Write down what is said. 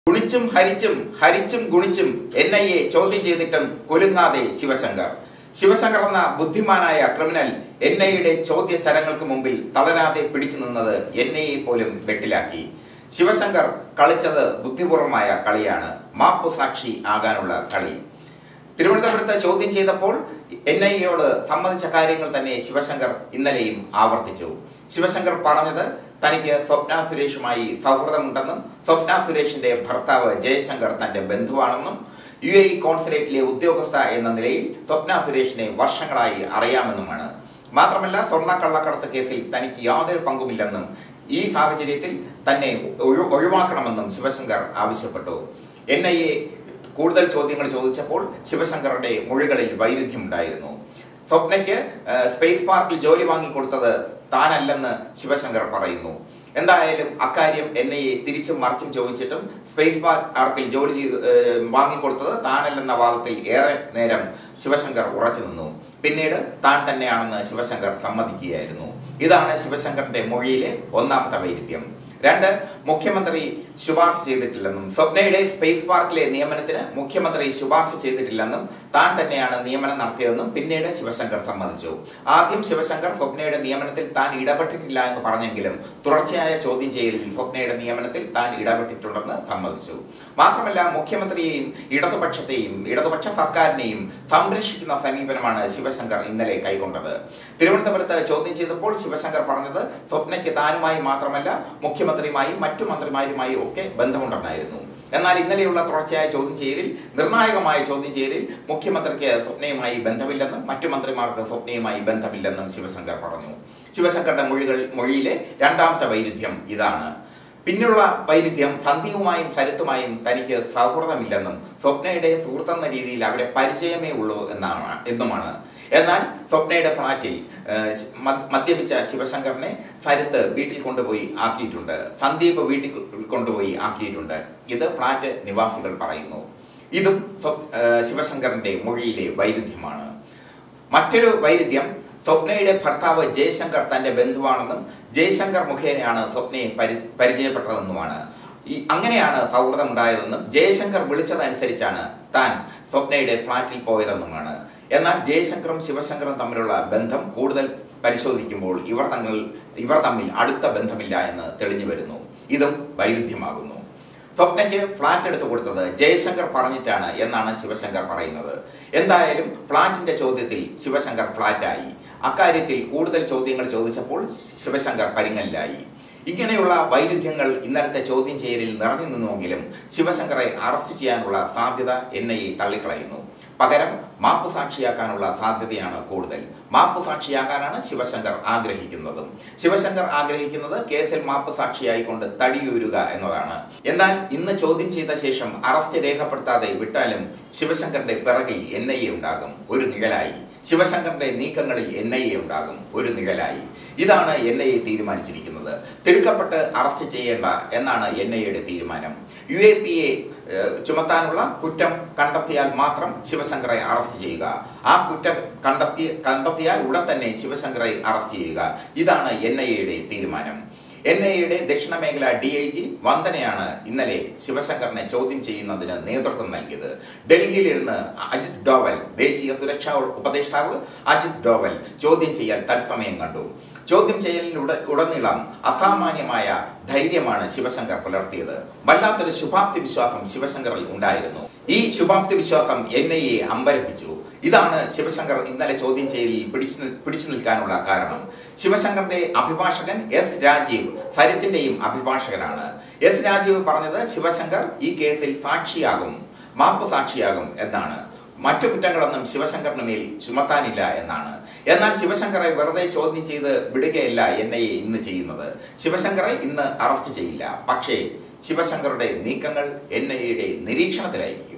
ഗുണിച്ചും ഹരിച്ചും ഹരിച്ചും ഗുണിച്ചും എൻ ഐ എ ചോദ്യം ചെയ്തിട്ടും കുലുങ്ങാതെ ശിവശങ്കർ ശിവശങ്കർ എന്ന ബുദ്ധിമാനായ ക്രിമിനൽ എൻ ഐയുടെ ചോദ്യ ശരങ്ങൾക്ക് മുമ്പിൽ തളരാതെ പിടിച്ചു നിന്നത് എൻ ഐ എ പോലും വെട്ടിലാക്കി ശിവശങ്കർ കളിച്ചത് ബുദ്ധിപൂർവമായ കളിയാണ് മാപ്പു സാക്ഷി ആകാനുള്ള കളി തിരുവനന്തപുരത്ത് ചോദ്യം ചെയ്തപ്പോൾ എൻ ഐ എയോട് സമ്മതിച്ച കാര്യങ്ങൾ തന്നെ ശിവശങ്കർ ഇന്നലെയും ആവർത്തിച്ചു ശിവശങ്കർ പറഞ്ഞത് തനിക്ക് സ്വപ്ന സുരേഷുമായി സൗഹൃദമുണ്ടെന്നും സ്വപ്ന സുരേഷിന്റെ ഭർത്താവ് ജയശങ്കർ തന്റെ ബന്ധുവാണെന്നും യു എ കോൺസുലേറ്റിലെ ഉദ്യോഗസ്ഥ എന്ന നിലയിൽ സ്വപ്ന സുരേഷിനെ വർഷങ്ങളായി അറിയാമെന്നുമാണ് മാത്രമല്ല സ്വർണ്ണ കള്ളക്കടത്ത് കേസിൽ തനിക്ക് യാതൊരു പങ്കുമില്ലെന്നും ഈ സാഹചര്യത്തിൽ തന്നെ ഒഴി- ഒഴിവാക്കണമെന്നും ശിവശങ്കർ ആവശ്യപ്പെട്ടു എൻ ഐ എ കൂടുതൽ ചോദ്യങ്ങൾ ചോദിച്ചപ്പോൾ ശിവശങ്കറുടെ മൊഴികളിൽ വൈരുദ്ധ്യമുണ്ടായിരുന്നു സ്വപ്നയ്ക്ക് ആ, സ്പേസ് പാർക്കിൽ ജോലി വാങ്ങിക്കൊടുത്തത് താനല്ലെന്ന് ശിവശങ്കർ പറയുന്നു എന്തായാലും അക്കാര്യം എൻ ഐ എ തിരിച്ചും മറിച്ചും ചോദിച്ചിട്ടും സ്പേസ് പാർക്കിൽ ജോലി ചെയ്ത് ഏ, വാങ്ങിക്കൊടുത്തത് താനല്ലെന്ന വാദത്തിൽ ഏറെ നേരം ശിവശങ്കർ ഉറച്ചു നിന്നു പിന്നീട് താൻ തന്നെയാണെന്ന് ശിവശങ്കർ സമ്മതിക്കുകയായിരുന്നു ഇതാണ് ശിവശങ്കറിന്റെ മൊഴിയിലെ ഒന്നാമത്തെ വൈരുദ്ധ്യം രണ്ട് മുഖ്യമന്ത്രി ശുപാർശ ചെയ്തിട്ടില്ലെന്നും സ്വപ്നയുടെ സ്പേസ് പാർക്കിലെ നിയമനത്തിന് മുഖ്യമന്ത്രി ശുപാർശ ചെയ്തിട്ടില്ലെന്നും താൻ തന്നെയാണ് നിയമനം നടത്തിയതെന്നും പിന്നീട് ശിവശങ്കർ സമ്മതിച്ചു ആദ്യം ശിവശങ്കർ സ്വപ്നയുടെ നിയമനത്തിൽ താൻ ഇടപെട്ടിട്ടില്ല എന്ന് പറഞ്ഞെങ്കിലും തുടർച്ചയായ ചോദ്യം ചെയ്യലിൽ സ്വപ്നയുടെ നിയമനത്തിൽ താൻ ഇടപെട്ടിട്ടുണ്ടെന്ന് സമ്മതിച്ചു മാത്രമല്ല മുഖ്യമന്ത്രിയെയും ഇടതുപക്ഷത്തെയും ഇടതുപക്ഷ സർക്കാരിനെയും സംരക്ഷിക്കുന്ന സമീപനമാണ് ശിവശങ്കർ ഇന്നലെ കൈക്കൊണ്ടത് തിരുവനന്തപുരത്ത് ചോദ്യം ചെയ്തപ്പോൾ ശിവശങ്കർ പറഞ്ഞത് സ്വപ്നയ്ക്ക് താനുമായി മാത്രമല്ല മുഖ്യമന്ത്രിയുമായും മറ്റു മന്ത്രിമാരുമായും ഒക്കെ ബന്ധമുണ്ടെന്നായിരുന്നു എന്നാൽ ഇന്നലെയുള്ള തുടർച്ചയായ ചോദ്യം ചെയ്യലിൽ നിർണായകമായ ചോദ്യം ചെയ്യലിൽ മുഖ്യമന്ത്രിക്ക് സ്വപ്നയുമായി ബന്ധമില്ലെന്നും മറ്റു മന്ത്രിമാർക്ക് സ്വപ്നയുമായി ബന്ധമില്ലെന്നും ശിവശങ്കർ പറഞ്ഞു ശിവശങ്കറുടെ മൊഴികൾ മൊഴിയിലെ രണ്ടാമത്തെ വൈരുദ്ധ്യം ഇതാണ് പിന്നുള്ള വൈരുദ്ധ്യം സന്ധ്യയുമായും സരിത്തുമായും തനിക്ക് സൗഹൃദമില്ലെന്നും സ്വപ്നയുടെ സുഹൃത്തെന്ന രീതിയിൽ അവരെ പരിചയമേ ഉള്ളൂ എന്നാണ് എന്നുമാണ് എന്നാൽ സ്വപ്നയുടെ ഫ്ളാറ്റിൽ ഏഹ്, മ- മദ്യപിച്ച ശിവശങ്കറിനെ സരിത്ത് വീട്ടിൽ കൊണ്ടുപോയി ആക്കിയിട്ടുണ്ട് സന്ദീപ് വീട്ടിൽ കൊണ്ടുപോയി ആക്കിയിട്ടുണ്ട് ഇത് ഫ്ളാറ്റ് നിവാസികൾ പറയുന്നു ഇതും സ്വപ്- ഏഹ്, ശിവശങ്കറിന്റെ മൊഴിയിലെ വൈരുദ്ധ്യമാണ് മറ്റൊരു വൈരുദ്ധ്യം സ്വപ്നയുടെ ഭർത്താവ് ജയശങ്കർ തന്റെ ബന്ധുവാണെന്നും ജയശങ്കർ മുഖേനയാണ് സ്വപ്നയെ പരി പരിചയപ്പെട്ടതെന്നുമാണ് ഈ അങ്ങനെയാണ് സൗഹൃദം ഉണ്ടായതെന്നും ജയശങ്കർ വിളിച്ചതനുസരിച്ചാണ് താൻ സ്വപ്നയുടെ ഫ്ളാറ്റിൽ പോയതെന്നുമാണ് എന്നാൽ ജയശങ്കറും ശിവശങ്കറും തമ്മിലുള്ള ബന്ധം കൂടുതൽ പരിശോധിക്കുമ്പോൾ ഇവർ തങ്ങൾ ഇവർ തമ്മിൽ അടുത്ത ബന്ധമില്ല എന്ന് തെളിഞ്ഞു വരുന്നു ഇതും വൈരുദ്ധ്യമാകുന്നു സ്വപ്നയ്ക്ക് ഫ്ളാറ്റ് എടുത്തു കൊടുത്തത് ജയശങ്കർ പറഞ്ഞിട്ടാണ് എന്നാണ് ശിവശങ്കർ പറയുന്നത് എന്തായാലും ഫ്ളാറ്റിന്റെ ചോദ്യത്തിൽ ശിവശങ്കർ ഫ്ളാറ്റായി അക്കാര്യത്തിൽ കൂടുതൽ ചോദ്യങ്ങൾ ചോദിച്ചപ്പോൾ ശിവശങ്കർ പരിങ്ങലിലായി ഇങ്ങനെയുള്ള വൈരുദ്ധ്യങ്ങൾ ഇന്നലത്തെ ചോദ്യം ചെയ്യലിൽ നിറഞ്ഞു നിന്നുവെങ്കിലും ശിവശങ്കറെ അറസ്റ്റ് ചെയ്യാനുള്ള സാധ്യത എൻ ഐ എ തള്ളിക്കളയുന്നു പകരം മാപ്പ് സാക്ഷിയാക്കാനുള്ള സാധ്യതയാണ് കൂടുതൽ മാപ്പ് സാക്ഷിയാകാനാണ് ശിവശങ്കർ ആഗ്രഹിക്കുന്നതും ശിവശങ്കർ ആഗ്രഹിക്കുന്നത് കേസിൽ മാപ്പ് സാക്ഷിയായിക്കൊണ്ട് തടിയൂരുക എന്നതാണ് എന്നാൽ ഇന്ന് ചോദ്യം ചെയ്ത ശേഷം അറസ്റ്റ് രേഖപ്പെടുത്താതെ വിട്ടാലും ശിവശങ്കറിന്റെ പിറകിൽ എൻ ഐ എ ഉണ്ടാകും ഒരു നിഴലായി ശിവശങ്കറിന്റെ നീക്കങ്ങളിൽ എൻ ഐ എ ഉണ്ടാകും ഒരു നിഴലായി ഇതാണ് എൻ ഐ എ തീരുമാനിച്ചിരിക്കുന്നത് തിടുക്കപ്പെട്ട് അറസ്റ്റ് ചെയ്യേണ്ട എന്നാണ് എൻ ഐ എയുടെ തീരുമാനം യു എ പി എ ചുമത്താനുള്ള കുറ്റം കണ്ടെത്തിയാൽ മാത്രം ശിവശങ്കറെ അറസ്റ്റ് ചെയ്യുക ആ കുറ്റം കണ്ടെത്തി കണ്ടെത്തിയാൽ ഉടൻ തന്നെ ശിവശങ്കറെ അറസ്റ്റ് ചെയ്യുക ഇതാണ് എൻ ഐ എയുടെ തീരുമാനം എൻ ഐ എയുടെ ദക്ഷിണ മേഖല ഡി ഐ ജി വന്ദനയാണ് ഇന്നലെ ശിവശങ്കറിനെ ചോദ്യം ചെയ്യുന്നതിന് നേതൃത്വം നൽകിയത് ഡൽഹിയിലിരുന്ന് അജിത് ഡോവൽ ദേശീയ സുരക്ഷാ ഉപദേഷ്ടാവ് അജിത് ഡോവൽ ചോദ്യം ചെയ്യാൻ തത്സമയം കണ്ടു ചോദ്യം ചെയ്യലിലൂടെ ഉടനീളം അസാമാന്യമായ ധൈര്യമാണ് ശിവശങ്കർ പുലർത്തിയത് വല്ലാത്തൊരു ശുഭാപ്തി വിശ്വാസം ശിവശങ്കറിൽ ഉണ്ടായിരുന്നു ഈ ശുഭാപ്തി വിശ്വാസം എൻ ഐ എ അമ്പരപ്പിച്ചു ഇതാണ് ശിവശങ്കർ ഇന്നലെ ചോദ്യം ചെയ്യലിൽ പിടിച്ചു നി- പിടിച്ചു നിൽക്കാനുള്ള കാരണം ശിവശങ്കറിന്റെ അഭിഭാഷകൻ എസ് രാജീവ് സരിത്തിന്റെയും അഭിഭാഷകനാണ് എസ് രാജീവ് പറഞ്ഞത് ശിവശങ്കർ ഈ കേസിൽ സാക്ഷിയാകും മാപ്പ് സാക്ഷിയാകും എന്നാണ് മറ്റു കുറ്റങ്ങളൊന്നും ശിവശങ്കറിന് മേൽ ചുമത്താനില്ല എന്നാണ് എന്നാൽ ശിവശങ്കറെ വെറുതെ ചോദ്യം ചെയ്ത് വിടുകയല്ല എൻ ഐ എ ഇന്ന് ചെയ്യുന്നത് ശിവശങ്കറെ ഇന്ന് അറസ്റ്റ് ചെയ്യില്ല പക്ഷേ ശിവശങ്കറുടെ നീക്കങ്ങൾ എൻ ഐ എയുടെ നിരീക്ഷണത്തിലായിരിക്കും